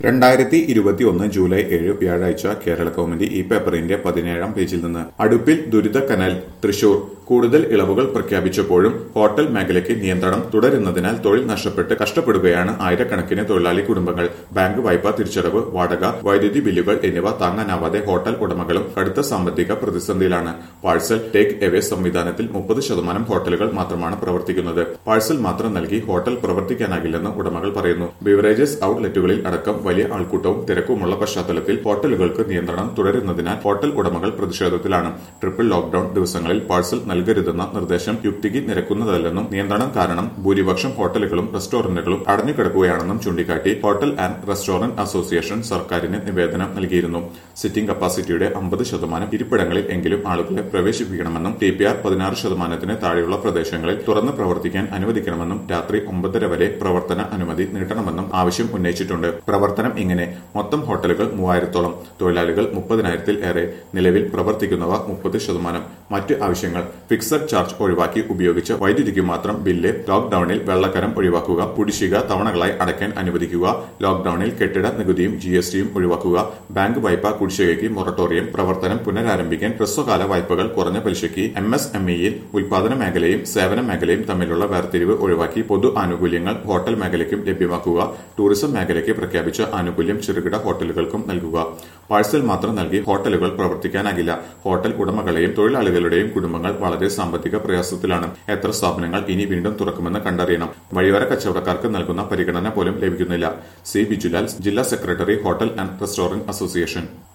രണ്ടായിരത്തി ഇരുപത്തിയൊന്ന് ജൂലൈ ഏഴ് വ്യാഴാഴ്ച കേരള കൗമുദി ഈ പേപ്പറിന്റെ പതിനേഴാം പേജിൽ നിന്ന് അടുപ്പിൽ ദുരിത കനൽ തൃശൂർ കൂടുതൽ ഇളവുകൾ പ്രഖ്യാപിച്ചപ്പോഴും ഹോട്ടൽ മേഖലയ്ക്ക് നിയന്ത്രണം തുടരുന്നതിനാൽ തൊഴിൽ നഷ്ടപ്പെട്ട് കഷ്ടപ്പെടുകയാണ് ആയിരക്കണക്കിന് തൊഴിലാളി കുടുംബങ്ങൾ ബാങ്ക് വായ്പ തിരിച്ചടവ് വാടക വൈദ്യുതി ബില്ലുകൾ എന്നിവ താങ്ങാനാവാതെ ഹോട്ടൽ ഉടമകളും കടുത്ത സാമ്പത്തിക പ്രതിസന്ധിയിലാണ് പാഴ്സൽ ടേക്ക് എവേ സംവിധാനത്തിൽ മുപ്പത് ശതമാനം ഹോട്ടലുകൾ മാത്രമാണ് പ്രവർത്തിക്കുന്നത് പാഴ്സൽ മാത്രം നൽകി ഹോട്ടൽ പ്രവർത്തിക്കാനാകില്ലെന്ന് ഉടമകൾ പറയുന്നു ബിവറേജസ് ഔട്ട്ലെറ്റുകളിൽ അടക്കം വലിയ ആൾക്കൂട്ടവും തിരക്കുമുള്ള പശ്ചാത്തലത്തിൽ ഹോട്ടലുകൾക്ക് നിയന്ത്രണം തുടരുന്നതിനാൽ ഹോട്ടൽ ഉടമകൾ പ്രതിഷേധത്തിലാണ് ട്രിപ്പിൾ ലോക്ഡൌൺ ദിവസങ്ങളിൽ പാഴ്സൽ നൽകരുതെന്ന നിർദ്ദേശം യുക്തിക്ക് നിരക്കുന്നതല്ലെന്നും നിയന്ത്രണം കാരണം ഭൂരിപക്ഷം ഹോട്ടലുകളും റെസ്റ്റോറന്റുകളും അടഞ്ഞുകിടക്കുകയാണെന്നും ചൂണ്ടിക്കാട്ടി ഹോട്ടൽ ആൻഡ് റെസ്റ്റോറന്റ് അസോസിയേഷൻ സർക്കാരിന് നിവേദനം നൽകിയിരുന്നു സിറ്റിംഗ് കപ്പാസിറ്റിയുടെ അമ്പത് ശതമാനം ഇരിപ്പിടങ്ങളിൽ എങ്കിലും ആളുകളെ പ്രവേശിപ്പിക്കണമെന്നും ടി പി ആർ പതിനാറ് ശതമാനത്തിന് താഴെയുള്ള പ്രദേശങ്ങളിൽ തുറന്ന് പ്രവർത്തിക്കാൻ അനുവദിക്കണമെന്നും രാത്രി ഒമ്പതര വരെ പ്രവർത്തന അനുമതി നീട്ടണമെന്നും ആവശ്യം ഉന്നയിച്ചിട്ടുണ്ട് പ്രവർത്തനം ഇങ്ങനെ മൊത്തം ഹോട്ടലുകൾ മൂവായിരത്തോളം തൊഴിലാളികൾ മുപ്പതിനായിരത്തിൽ ഏറെ നിലവിൽ പ്രവർത്തിക്കുന്നവ മുപ്പത് ശതമാനം മറ്റ് ആവശ്യങ്ങൾ ഫിക്സഡ് ചാർജ് ഒഴിവാക്കി ഉപയോഗിച്ച വൈദ്യുതിക്ക് മാത്രം ബില്ല് ലോക്ഡൌണിൽ വെള്ളക്കരം ഒഴിവാക്കുക കുടിശ്ശിക തവണകളായി അടയ്ക്കാൻ അനുവദിക്കുക ലോക്ഡൌണിൽ കെട്ടിട നികുതിയും ജി എസ് ടിയും ഒഴിവാക്കുക ബാങ്ക് വായ്പ കുടിശ്ശികയ്ക്ക് മൊറട്ടോറിയം പ്രവർത്തനം പുനരാരംഭിക്കാൻ ഹ്രസ്വകാല വായ്പകൾ കുറഞ്ഞ പലിശയ്ക്ക് എം എസ് എം ഇയിൽ ഉൽപാദന മേഖലയും സേവന മേഖലയും തമ്മിലുള്ള വേർതിരിവ് ഒഴിവാക്കി പൊതു ആനുകൂല്യങ്ങൾ ഹോട്ടൽ മേഖലയ്ക്കും ലഭ്യമാക്കുക ടൂറിസം മേഖലയ്ക്ക് പ്രഖ്യാപിച്ച ആനുകൂല്യം ചെറുകിട ഹോട്ടലുകൾക്കും നൽകുക പാഴ്സൽ മാത്രം നൽകി ഹോട്ടലുകൾ പ്രവർത്തിക്കാനാകില്ല ഹോട്ടൽ ഉടമകളെയും തൊഴിലാളികളുടെയും കുടുംബങ്ങൾ വളരെ സാമ്പത്തിക പ്രയാസത്തിലാണ് എത്ര സ്ഥാപനങ്ങൾ ഇനി വീണ്ടും തുറക്കുമെന്ന് കണ്ടറിയണം വഴിയോര കച്ചവടക്കാർക്ക് നൽകുന്ന പരിഗണന പോലും ലഭിക്കുന്നില്ല സി ബിജുലാൽ ജില്ലാ secretary hotel and restaurant association